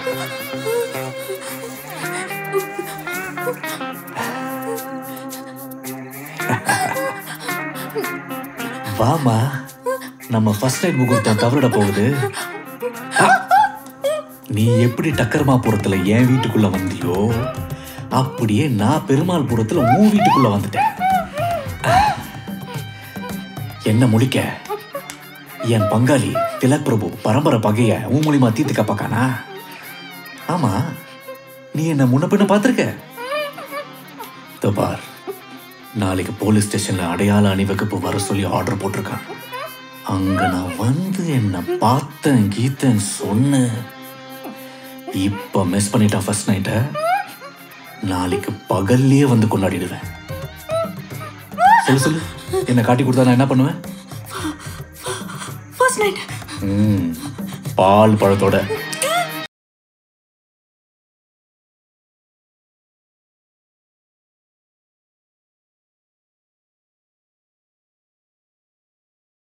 வாமா நம்ம first night முகூர்த்தம் தவறிட போகுது ஆ! நீ எப்படி டக்கர்மாபுரத்துல என் வீட்டுக்குள்ள வந்தியோ அப்படியே நான் பெருமாள்புரத்துல உன் வீட்டுக்குள்ள வந்துட்டேன் ஆ! என்ன முடிக்க என் பங்காளி திலக் பிரபு பரம்பரை பகைய உன் மூலியமா தீர்த்துக்க பார்க்கானா ஆமா நீ என்ன முன்ன பின்ன பார்த்திருக்க இதோ பார் நாளைக்கு போலீஸ் ஸ்டேஷன்ல அடையாள அணிவகுப்பு வர சொல்லி ஆர்டர் போட்டிருக்கான் அங்க நான் வந்து என்ன பார்த்தேன் கீத்தன் சொன்னேன் இப்ப மிஸ் பண்ணிட்டா ஃபர்ஸ்ட் நைட்ட நாளைக்கு பகல்லையே வந்து கொண்டாடிடுவேன் சொல்லு சொல்லு என்ன காட்டி கொடுத்தா நான் என்ன பண்ணுவேன் ஃபர்ஸ்ட் நைட் ம், பால் பழத்தோட